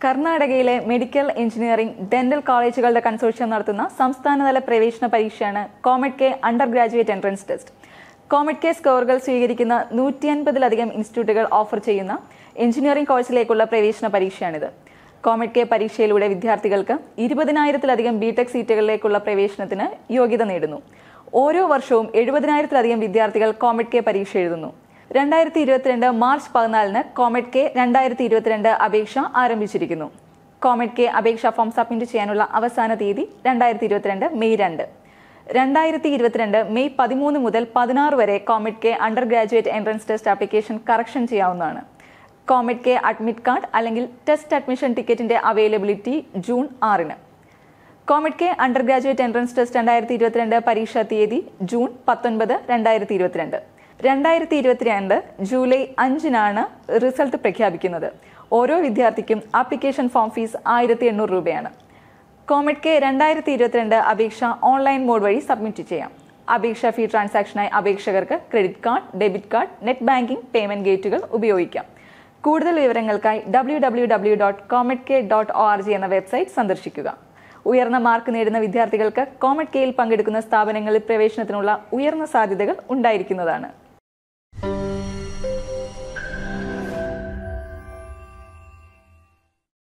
കർണാടകയിലെ medical engineering dental കോളേജുകളുടെ consortium നടത്തുന്ന സംസ്ഥാനതല പ്രവേശന പരീക്ഷയാണ് COMED K under graduate entrance test COMED K സ്കോറുകൾ സ്വീകരിക്കുന്ന നൂറ്റി അൻപതിലധികം ഇൻസ്റ്റിറ്റ്യൂട്ടുകൾ ഓഫർ ചെയ്യുന്ന എഞ്ചിനീയറിംഗ് കോഴ്സിലേക്കുള്ള പ്രവേശന പരീക്ഷയാണിത് കോമറ്റ് കെ പരീക്ഷയിലൂടെ വിദ്യാർത്ഥികൾക്ക് ഇരുപതിനായിരത്തിലധികം ബിടെക് സീറ്റുകളിലേക്കുള്ള പ്രവേശനത്തിന് യോഗ്യത നേടുന്നു ഓരോ വർഷവും എഴുപതിനായിരത്തിലധികം വിദ്യാർത്ഥികൾ കോമറ്റ് കെ പരീക്ഷ എഴുതുന്നു രണ്ടായിരത്തി ഇരുപത്തിരണ്ട് മാർച്ച് പതിനാലിന് കോമറ്റ് കെ രണ്ടായിരത്തി ഇരുപത്തിരണ്ട് അപേക്ഷ ആരംഭിച്ചിരിക്കുന്നു കോമറ്റ് കെ അപേക്ഷാ ഫോം സബ്മിറ്റ് ചെയ്യാനുള്ള അവസാന തീയതി രണ്ടായിരത്തി ഇരുപത്തിരണ്ട് മെയ് രണ്ട് രണ്ടായിരത്തി ഇരുപത്തിരണ്ട് മെയ് പതിമൂന്ന് മുതൽ പതിനാറ് വരെ COMED K under graduate entrance test application correction ചെയ്യാവുന്നതാണ് കോമറ്റ് കെ അഡ്മിറ്റ് കാർഡ് അല്ലെങ്കിൽ ടെസ്റ്റ് അഡ്മിഷൻ ടിക്കറ്റിന്റെ അവൈലബിലിറ്റി ജൂൺ ആറിന് COMED K under graduate entrance test രണ്ടായിരത്തി ഇരുപത്തിരണ്ട് പരീക്ഷാ തീയതി ജൂൺ പത്തൊൻപത് രണ്ടായിരത്തി ഇരുപത്തിരണ്ട് രണ്ടായിരത്തി ഇരുപത്തിരണ്ട് ജൂലൈ അഞ്ചിനാണ് റിസൾട്ട് പ്രഖ്യാപിക്കുന്നത് ഓരോ വിദ്യാർത്ഥിക്കും ആപ്ലിക്കേഷൻ ഫോം ഫീസ് ആയിരത്തി എണ്ണൂറ് രൂപയാണ് കോമറ്റ് കെ രണ്ടായിരത്തി ഇരുപത്തിരണ്ട് അപേക്ഷ ഓൺലൈൻ മോഡ് വഴി സബ്മിറ്റ് ചെയ്യാം അപേക്ഷ ഫീ ട്രാൻസാക്ഷനായി അപേക്ഷകർക്ക് credit card debit card net banking payment ഗേറ്റുകൾ ഉപയോഗിക്കാം കൂടുതൽ വിവരങ്ങൾക്കായി W W W dot COMED K dot O R G എന്ന വെബ്സൈറ്റ് സന്ദർശിക്കുക ഉയർന്ന മാർക്ക് നേടുന്ന വിദ്യാർത്ഥികൾക്ക് കോമറ്റ് കെയിൽ പങ്കെടുക്കുന്ന സ്ഥാപനങ്ങളിൽ പ്രവേശനത്തിനുള്ള ഉയർന്ന സാധ്യതകൾ ഉണ്ടായിരിക്കുന്നതാണ്